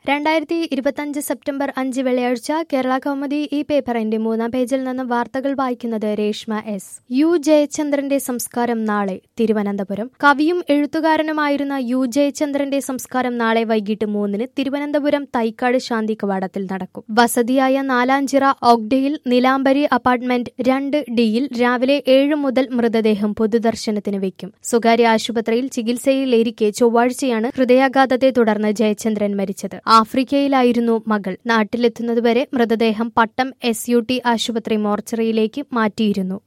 രണ്ടായിരത്തി ഇരുപത്തഞ്ച് സെപ്റ്റംബർ അഞ്ച് വെള്ളിയാഴ്ച കേരള കൗമുദി ഈ പേപ്പറിന്റെ മൂന്നാം പേജിൽ നിന്ന് വാർത്തകൾ വായിക്കുന്നത് രേഷ്മ എസ് യു ജയചന്ദ്രന്റെ സംസ്കാരം നാളെ തിരുവനന്തപുരം കവിയും എഴുത്തുകാരനുമായിരുന്ന യു ജയചന്ദ്രന്റെ സംസ്കാരം നാളെ വൈകിട്ട് മൂന്നിന് തിരുവനന്തപുരം തൈക്കാട് ശാന്തി കവാടത്തിൽ നടക്കും വസതിയായ നാലാഞ്ചിറ ഓഗ്ഡയിൽ നിലാംബരി അപ്പാർട്ട്മെന്റ് രണ്ട് ഡിയിൽ രാവിലെ ഏഴ് മുതൽ മൃതദേഹം പൊതുദർശനത്തിന് വയ്ക്കും സ്വകാര്യ ആശുപത്രിയിൽ ചികിത്സയിലിരിക്കെ ചൊവ്വാഴ്ചയാണ് ഹൃദയാഘാതത്തെ തുടർന്ന് ജയചന്ദ്രൻ മരിച്ചത് ആഫ്രിക്കയിലായിരുന്നു മകൾ നാട്ടിലെത്തുന്നതുവരെ മൃതദേഹം പട്ടം എസ് യു ടി ആശുപത്രി മോർച്ചറിയിലേക്ക് മാറ്റിയിരുന്നു